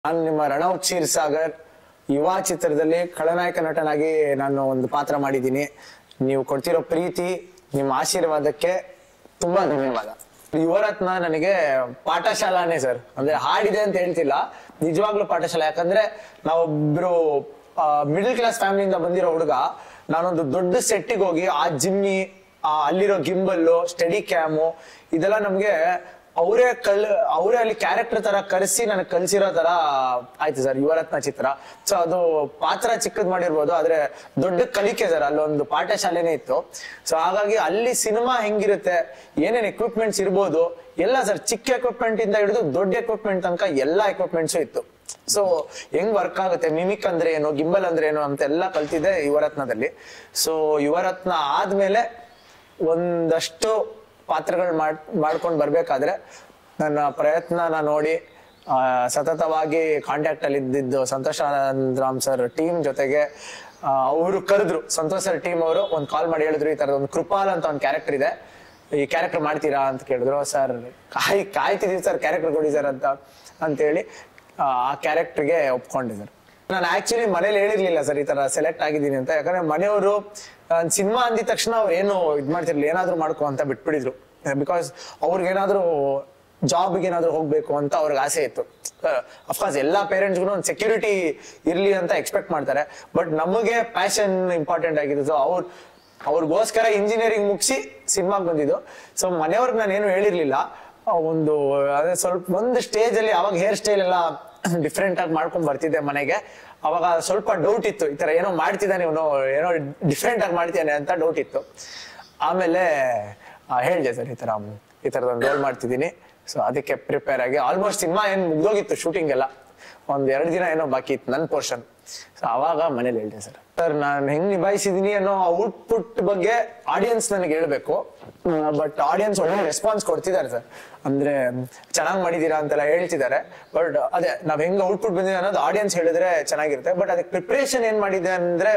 ನಾನು ನಿಮ್ಮ ರಣವ್ ಕ್ಷೀರ್ಸಾಗರ್ ಯುವ ಚಿತ್ರದಲ್ಲಿ ಖಳನಾಯಕ ನಟನಾಗಿ ನಾನು ಒಂದು ಪಾತ್ರ ಮಾಡಿದ್ದೀನಿ ನೀವು ಕೊಡ್ತಿರೋ ಪ್ರೀತಿ ನಿಮ್ಮ ಆಶೀರ್ವಾದಕ್ಕೆ ತುಂಬಾ ಧನ್ಯವಾದ ಯುವರತ್ನ ನನಗೆ ಪಾಠಶಾಲಾನೇ ಸರ್ ಅಂದ್ರೆ ಹಾಡಿದೆ ಅಂತ ಹೇಳ್ತಿಲ್ಲ ನಿಜವಾಗ್ಲೂ ಪಾಠಶಾಲೆ ಯಾಕಂದ್ರೆ ನಾವೊಬ್ರು ಮಿಡಲ್ ಕ್ಲಾಸ್ ಫ್ಯಾಮಿಲಿಯಿಂದ ಬಂದಿರೋ ಹುಡುಗ ನಾನೊಂದು ದೊಡ್ಡ ಸೆಟ್ಟಿಗೆ ಹೋಗಿ ಆ ಜಿಮ್ಮಿ ಆ ಅಲ್ಲಿರೋ ಗಿಂಬಲ್ಲು ಸ್ಟಡಿ ಕ್ಯಾಮು ಇದೆಲ್ಲ ನಮ್ಗೆ ಅವರೇ ಕಲ್ ಅವರೇ ಅಲ್ಲಿ ಕ್ಯಾರೆಕ್ಟರ್ ತರ ಕರೆಸಿ ನನಗೆ ಕಲ್ಸಿರೋ ತರ ಆಯ್ತು ಸರ್ ಯುವರತ್ನ ಚಿತ್ರ ಸೊ ಅದು ಪಾತ್ರ ಚಿಕ್ಕದ್ ಮಾಡಿರ್ಬೋದು ಆದ್ರೆ ದೊಡ್ಡ ಕಲಿಕೆ ಸರ್ ಅಲ್ಲೊಂದು ಪಾಠಶಾಲೆನೇ ಇತ್ತು ಸೊ ಹಾಗಾಗಿ ಅಲ್ಲಿ ಸಿನಿಮಾ ಹೆಂಗಿರುತ್ತೆ ಏನೇನ್ ಎಕ್ವಿಪ್ಮೆಂಟ್ಸ್ ಇರ್ಬೋದು ಎಲ್ಲ ಸರ್ ಚಿಕ್ಕ ಎಕ್ವಿಪ್ಮೆಂಟ್ ಇಂದ ಹಿಡಿದು ದೊಡ್ಡ ಎಕ್ವಿಪ್ಮೆಂಟ್ ತನಕ ಎಲ್ಲಾ ಎಕ್ವಿಪ್ಮೆಂಟ್ಸ್ ಇತ್ತು ಸೊ ಹೆಂಗ್ ವರ್ಕ್ ಆಗುತ್ತೆ ಮಿಮಿಕ್ ಅಂದ್ರೆ ಏನು ಗಿಂಬಲ್ ಅಂದ್ರೆ ಏನು ಅಂತ ಎಲ್ಲ ಕಲ್ತಿದ್ದೆ ಯುವರತ್ನದಲ್ಲಿ ಸೊ ಯುವರತ್ನ ಆದ್ಮೇಲೆ ಒಂದಷ್ಟು ಪಾತ್ರಗಳು ಮಾಡ್ ಮಾಡ್ಕೊಂಡು ಬರ್ಬೇಕಾದ್ರೆ ನನ್ನ ಪ್ರಯತ್ನನ ನೋಡಿ ಆ, ಸತತವಾಗಿ ಕಾಂಟ್ಯಾಕ್ಟ್ ಅಲ್ಲಿ ಇದ್ದಿದ್ದು ಸಂತೋಷ್ ಆನಂದ್ ರಾಮ್ ಸರ್ ಟೀಮ್ ಜೊತೆಗೆ ಅವರು ಕರೆದ್ರು ಸಂತೋಷ್ ಸರ್ ಟೀಮ್ ಅವರು ಒಂದು ಕಾಲ್ ಮಾಡಿ ಹೇಳಿದ್ರು ಈ ತರದ ಒಂದು ಕೃಪಾಲ್ ಅಂತ ಒಂದು ಕ್ಯಾರೆಕ್ಟರ್ ಇದೆ ಈ ಕ್ಯಾರೆಕ್ಟರ್ ಮಾಡ್ತೀರಾ ಅಂತ ಕೇಳಿದ್ರು ಸರ್ ಕಾಯ್ ಕಾಯ್ತಿದೀವಿ ಸರ್ ಕ್ಯಾರೆಕ್ಟರ್ ಕೊಡಿ ಸರ್ ಅಂತ ಅಂತೇಳಿ ಆ ಕ್ಯಾರೆಕ್ಟರ್ಗೆ ಒಪ್ಕೊಂಡೆ ಸರ್ ನಾನು ಆಕ್ಚುಲಿ ಮನೇಲಿ ಹೇಳಿರ್ಲಿಲ್ಲ ಸರ್ ಈ ತರ ಸೆಲೆಕ್ಟ್ ಆಗಿದ್ದೀನಿ ಅಂತ ಯಾಕಂದ್ರೆ ಮನೆಯವರು ಸಿನಿಮಾ ಅಂದಿದ ತಕ್ಷಣ ಅವ್ರು ಏನು ಇದ್ ಮಾಡ್ತಿರ್ಲಿಲ್ಲ ಏನಾದ್ರು ಮಾಡ್ಕೊ ಅಂತ ಬಿಟ್ಬಿಟ್ಟಿದ್ರು ಬಿಕಾಸ್ ಅವ್ರಿಗೇನಾದ್ರೂ ಜಾಬ್ಗೆ ಏನಾದ್ರು ಹೋಗ್ಬೇಕು ಅಂತ ಅವ್ರಿಗೆ ಆಸೆ ಇತ್ತು ಅಫ್ಕೋರ್ಸ್ ಎಲ್ಲಾ ಪೇರೆಂಟ್ಸ್ಗೂ ಒಂದು ಸೆಕ್ಯೂರಿಟಿ ಇರ್ಲಿ ಅಂತ ಎಕ್ಸ್ಪೆಕ್ಟ್ ಮಾಡ್ತಾರೆ ಬಟ್ ನಮಗೆ ಪ್ಯಾಷನ್ ಇಂಪಾರ್ಟೆಂಟ್ ಆಗಿದೆ ಸೊ ಅವ್ರು ಅವ್ರಿಗೋಸ್ಕರ ಇಂಜಿನಿಯರಿಂಗ್ ಮುಗಿಸಿ ಸಿನಿಮಾಗೆ ಬಂದಿದ್ದು ಸೊ ಮನೆಯವ್ರಿಗೆ ನಾನು ಏನು ಹೇಳಿರ್ಲಿಲ್ಲ ಆ, ಒಂದು ಅದೇ ಸ್ವಲ್ಪ ಒಂದು ಸ್ಟೇಜ್ ಅಲ್ಲಿ ಅವಾಗ ಹೇರ್ ಸ್ಟೈಲ್ ಎಲ್ಲ ಡಿಫ್ರೆಂಟ್ ಆಗಿ ಮಾಡ್ಕೊಂಡ್ ಬರ್ತಿದ್ದೆ ಮನೆಗೆ ಅವಾಗ ಸ್ವಲ್ಪ ಡೌಟ್ ಇತ್ತು ಈ ತರ ಏನೋ ಮಾಡ್ತಿದ್ದಾನೆ ಇವನು ಏನೋ ಡಿಫ್ರೆಂಟ್ ಆಗಿ ಮಾಡ್ತಿದ್ದಾನೆ ಅಂತ ಡೌಟ್ ಇತ್ತು ಆಮೇಲೆ ಆ, ಹೇಳ್ದೆ ಸರ್ ಈ ತರ ಈ ತರದೊಂದು ರೋಲ್ ಮಾಡ್ತಿದ್ದೀನಿ ಸೊ ಅದಕ್ಕೆ ಪ್ರಿಪೇರ್ ಆಗಿ ಆಲ್ಮೋಸ್ಟ್ ಸಿನಿಮಾ ಏನ್ ಮುಗ್ದೋಗಿತ್ತು ಶೂಟಿಂಗ್ ಎಲ್ಲ ಒಂದ್ ಎರಡು ದಿನ ಏನೋ ಬಾಕಿ ಇತ್ತು ನನ್ನ ಪೋರ್ಷನ್ ಸೊ ಅವಾಗ ಮನೇಲಿ ಹೇಳ್ದೆ ಸರ್ ಸರ್ ನಾನು ಹೆಂಗ್ ನಿಭಾಯಿಸಿದೀನಿ ಅನ್ನೋ ಔಟ್ಪುಟ್ ಬಗ್ಗೆ ಆಡಿಯನ್ಸ್ ನನಗೆ ಹೇಳ್ಬೇಕು ಬಟ್ ಆಡಿಯನ್ಸ್ ಒಳ್ಳೆ ರೆಸ್ಪಾನ್ಸ್ ಕೊಡ್ತಿದ್ದಾರೆ ಸರ್ ಅಂದ್ರೆ ಚೆನ್ನಾಗಿ ಮಾಡಿದೀರಾ ಅಂತೆಲ್ಲ ಹೇಳ್ತಿದ್ದಾರೆ ಬಟ್ ಅದೇ ನಾವ್ ಹೆಂಗ್ ಔಟ್ಪುಟ್ ಬಂದಿದೆ ಅನ್ನೋದು ಆಡಿಯನ್ಸ್ ಹೇಳಿದ್ರೆ ಚೆನ್ನಾಗಿರುತ್ತೆ ಬಟ್ ಅದಕ್ಕೆ ಪ್ರಿಪ್ರೇಷನ್ ಏನ್ ಮಾಡಿದೆ ಅಂದ್ರೆ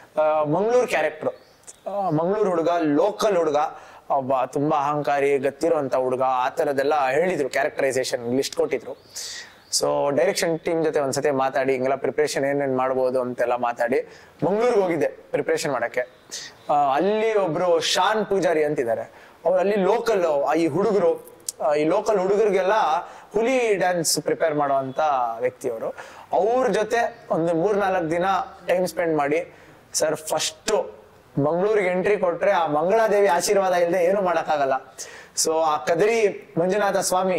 ಮಂಗಳೂರು ಕ್ಯಾರೆಕ್ಟರ್ ಮಂಗಳೂರು ಹುಡುಗ ಲೋಕಲ್ ಹುಡುಗ ಒಬ್ಬ ತುಂಬಾ ಅಹಂಕಾರಿ ಗತ್ತಿರುವಂತ ಹುಡುಗ ಆ ತರದೆಲ್ಲ ಹೇಳಿದ್ರು ಕ್ಯಾರೆಕ್ಟರೈಸೇಷನ್ ಲಿಸ್ಟ್ ಕೊಟ್ಟಿದ್ರು ಸೊ ಡೈರೆಕ್ಷನ್ ಟೀಮ್ ಜೊತೆ ಒಂದ್ಸತಿ ಮಾತಾಡಿ ಹಿಂಗೆಲ್ಲ ಪ್ರಿಪ್ರೇಷನ್ ಏನೇನ್ ಮಾಡ್ಬೋದು ಅಂತೆಲ್ಲ ಮಾತಾಡಿ ಮಂಗಳೂರಿಗೆ ಹೋಗಿದ್ದೆ ಪ್ರಿಪ್ರೇಷನ್ ಮಾಡಕ್ಕೆ ಆ, ಅಲ್ಲಿ ಒಬ್ರು ಶಾನ್ ಪೂಜಾರಿ ಅಂತಿದ್ದಾರೆ ಅವ್ರು ಅಲ್ಲಿ ಲೋಕಲ್ ಈ ಹುಡುಗರು ಈ ಲೋಕಲ್ ಹುಡುಗರಿಗೆಲ್ಲ ಹುಲಿ ಡ್ಯಾನ್ಸ್ ಪ್ರಿಪೇರ್ ಮಾಡುವಂತ ವ್ಯಕ್ತಿಯವರು ಅವ್ರ ಜೊತೆ ಒಂದು ಮೂರ್ ನಾಲ್ಕು ದಿನ ಟೈಮ್ ಸ್ಪೆಂಡ್ ಮಾಡಿ ಸರ್ ಫಸ್ಟ್ ಮಂಗಳೂರಿಗೆ ಎಂಟ್ರಿ ಕೊಟ್ರೆ ಆ ಮಂಗಳಾದೇವಿ ಆಶೀರ್ವಾದ ಇಲ್ಲದೆ ಏನು ಮಾಡಕ್ಕಾಗಲ್ಲ ಸೊ ಆ ಕದರಿ ಮಂಜುನಾಥ ಸ್ವಾಮಿ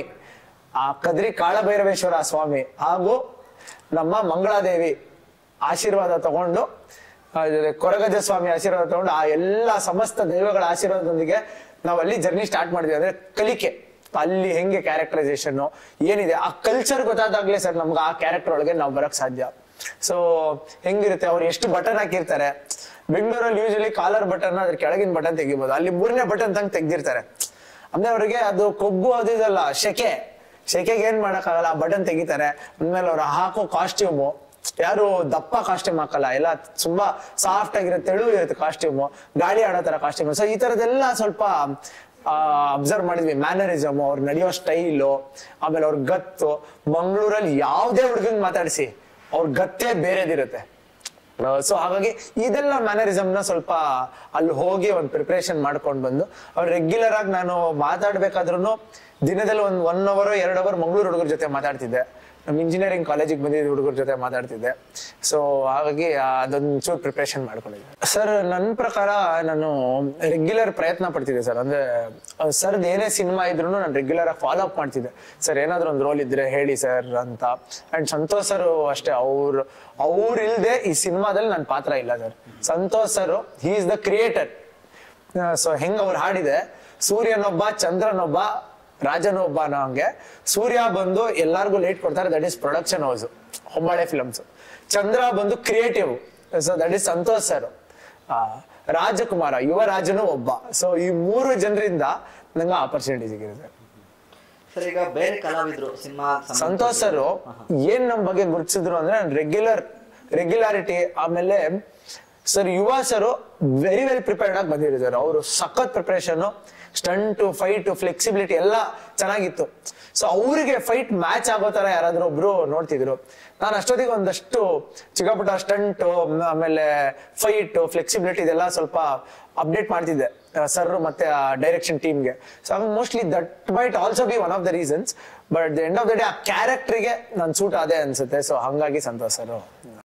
ಆ ಕದ್ರಿ ಕಾಳಭೈರವೇಶ್ವರ ಸ್ವಾಮಿ ಹಾಗೂ ನಮ್ಮ ಮಂಗಳಾದೇವಿ ಆಶೀರ್ವಾದ ತಗೊಂಡು ಆ, ಜೊತೆ ಕೊರಗಜ ಸ್ವಾಮಿ ಆಶೀರ್ವಾದ ತಗೊಂಡು ಆ ಎಲ್ಲಾ ಸಮಸ್ತ ದೈವಗಳ ಆಶೀರ್ವಾದದೊಂದಿಗೆ ನಾವು ಅಲ್ಲಿ ಜರ್ನಿ ಸ್ಟಾರ್ಟ್ ಮಾಡಿದ್ವಿ ಅಂದ್ರೆ ಕಲಿಕೆ ಅಲ್ಲಿ ಹೆಂಗೆ ಕ್ಯಾರೆಕ್ಟರೈಸೇಷನ್ ಏನಿದೆ ಆ ಕಲ್ಚರ್ ಗೊತ್ತಾದಾಗ್ಲೇ ಸರ್ ನಮ್ಗೆ ಆ ಕ್ಯಾರೆಕ್ಟರ್ ಒಳಗೆ ನಾವು ಬರಕ್ ಸಾಧ್ಯ ಸೊ ಹೆಂಗಿರುತ್ತೆ ಅವ್ರು ಎಷ್ಟು ಬಟನ್ ಹಾಕಿರ್ತಾರೆ ಬೆಂಗಳೂರಲ್ಲಿ ಯೂಶಲಿ ಕಾಲರ್ ಬಟನ್ ಅದ್ರ ಕೆಳಗಿನ ಬಟನ್ ತೆಗಿಬೋದು ಅಲ್ಲಿ ಮೂರನೇ ಬಟನ್ ತಂಗ್ ತೆಗ್ದಿರ್ತಾರೆ ಅಂದ್ರೆ ಅವ್ರಿಗೆ ಅದು ಕೊಬ್ಬು ಅದು ಇದಲ್ಲ ಶೆಕೆ ಶೆಕೆಗೆ ಏನ್ ಮಾಡಕ್ಕಾಗಲ್ಲ ಆ ಬಟನ್ ತೆಗಿತಾರೆ ಅಂದ್ಮೇಲೆ ಅವ್ರು ಹಾಕೋ ಕಾಸ್ಟ್ಯೂಮು ಯಾರು ದಪ್ಪ ಕಾಸ್ಟ್ಯೂಮ್ ಹಾಕಲ್ಲ ಎಲ್ಲ ತುಂಬಾ ಸಾಫ್ಟ್ ಆಗಿರುತ್ತೆ ತೆಳು ಇರುತ್ತೆ ಕಾಸ್ಟ್ಯೂಮು ಗಾಳಿ ಆಡೋ ತರ ಕಾಸ್ಟ್ಯೂಮ್ ಸೊ ಈ ತರದೆಲ್ಲ ಸ್ವಲ್ಪ ಅಬ್ಸರ್ವ್ ಮಾಡಿದ್ವಿ ಮ್ಯಾನರಿಸಮ್ ಅವ್ರು ನಡೆಯೋ ಸ್ಟೈಲು ಆಮೇಲೆ ಅವ್ರ ಗತ್ತು ಮಂಗಳೂರಲ್ಲಿ ಯಾವ್ದೇ ಹುಡುಗನ್ ಮಾತಾಡಿಸಿ ಅವ್ರ ಗತ್ತೇ ಬೇರೆದಿರುತ್ತೆ ಸೊ ಹಾಗಾಗಿ ಇದೆಲ್ಲ ಮ್ಯಾನರಿಸಮ್ ನ ಸ್ವಲ್ಪ ಅಲ್ಲಿ ಹೋಗಿ ಒಂದು ಪ್ರಿಪರೇಷನ್ ಮಾಡ್ಕೊಂಡು ಬಂದು ಅವ್ರು ರೆಗ್ಯುಲರ್ ಆಗಿ ನಾನು ಮಾತಾಡ್ಬೇಕಾದ್ರೂ ದಿನದಲ್ಲಿ ಒಂದು ಒನ್ ಅವರ್ ಎರಡು ಅವರ್ ಮಂಗಳೂರು ಹುಡುಗರ ಜೊತೆ ಮಾತಾಡ್ತಿದ್ದೆ ನಮ್ಮ ಇಂಜಿನಿಯರಿಂಗ್ ಕಾಲೇಜಿಗೆ ಬಂದಿದ್ದ ಹುಡುಗರ ಜೊತೆ ಮಾತಾಡ್ತಿದ್ದೆ ಸೊ ಹಾಗಾಗಿ ಅದೊಂದು ಚೂರು ಪ್ರಿಪ್ರೇಷನ್ ಮಾಡ್ಕೊಂಡಿದ್ದೆ ಸರ್ ನನ್ನ ಪ್ರಕಾರ ನಾನು ರೆಗ್ಯುಲರ್ ಪ್ರಯತ್ನ ಪಡ್ತಿದ್ದೆ ಸರ್ ಅಂದ್ರೆ ಸರ್ದು ಏನೇ ಸಿನಿಮಾ ಇದ್ರು ನಾನು ರೆಗ್ಯುಲರ್ ಆಗಿ ಫಾಲೋ ಅಪ್ ಮಾಡ್ತಿದ್ದೆ ಸರ್ ಏನಾದ್ರು ಒಂದು ರೋಲ್ ಇದ್ರೆ ಹೇಳಿ ಸರ್ ಅಂತ ಅಂಡ್ ಸಂತೋಷ್ ಸರ್ ಅಷ್ಟೇ ಅವ್ರು ಅವ್ರು ಇಲ್ದೆ ಈ ಸಿನಿಮಾದಲ್ಲಿ ನನ್ನ ಪಾತ್ರ ಇಲ್ಲ sir Santhosh sir he is the creator so ಹೆಂಗ್ ಅವ್ರು ಹಾಡಿದೆ ಸೂರ್ಯನೊಬ್ಬ ಚಂದ್ರನೊಬ್ಬ ರಾಜನೊಬ್ಬ ಅನ್ನೋ ಹಂಗೆ ಸೂರ್ಯ ಬಂದು ಎಲ್ಲಾರ್ಗು ಲೇಟ್ ಕೊಡ್ತಾರೆ that is production house Hombale films Chandra ಬಂದು creative so that is Santhosh sir ರಾಜಕುಮಾರ ಯುವರಾಜನು ಒಬ್ಬ ಸೊ ಈ ಮೂರು ಜನರಿಂದ ನಂಗೆ ಆಪರ್ಚುನಿಟಿ ಸಿಗಿದೆ ಸರ್ ಸರ್ ಈಗ ಬೇರೆ ಕಲಾವಿದ್ರು ಸಿನಿಮಾ ಸಂತೋಷ್ ಸರ್ ಏನ್ ನಮ್ ಬಗ್ಗೆ ಗುರುತಿಸಿದ್ರು ಅಂದ್ರೆ ರೆಗ್ಯುಲರ್ ರೆಗ್ಯುಲಾರಿಟಿ ಆಮೇಲೆ sir Yuva sir very well prepared ಆಗಿ ಬಂದಿದ್ದಾರೆ ಅವರು ಸಖತ್ ಪ್ರಿಪರೇಷನ್ ಸ್ಟಂಟ್ ಫೈಟ್ ಫ್ಲೆಕ್ಸಿಬಿಲಿಟಿ ಎಲ್ಲ ಚೆನ್ನಾಗಿತ್ತು ಸೊ ಅವರಿಗೆ ಫೈಟ್ ಮ್ಯಾಚ್ ಆಗೋ ತರ ಯಾರಾದ್ರೂ ಒಬ್ರು ನೋಡ್ತಿದ್ರು ನಾನು ಅಷ್ಟೊತ್ತಿಗೆ ಒಂದಷ್ಟು ಚಿಕ್ಕಪುಟ್ಟ ಸ್ಟಂಟ್ ಆಮೇಲೆ ಫೈಟ್ ಫ್ಲೆಕ್ಸಿಬಿಲಿಟಿ ಇದೆಲ್ಲ ಸ್ವಲ್ಪ ಅಪ್ಡೇಟ್ ಮಾಡ್ತಿದ್ದೆ ಸರ್ ಮತ್ತೆ ಡೈರೆಕ್ಷನ್ ಟೀಮ್ಗೆ so mostly that might also be one of the reasons but the end of the day ಆ ಕ್ಯಾರೆಕ್ಟರ್ಗೆ ನಾನು ಸೂಟ್ ಅದೇ ಅನ್ಸುತ್ತೆ ಸೊ ಹಂಗಾಗಿ ಸಂತೋಷ್ ಸರ್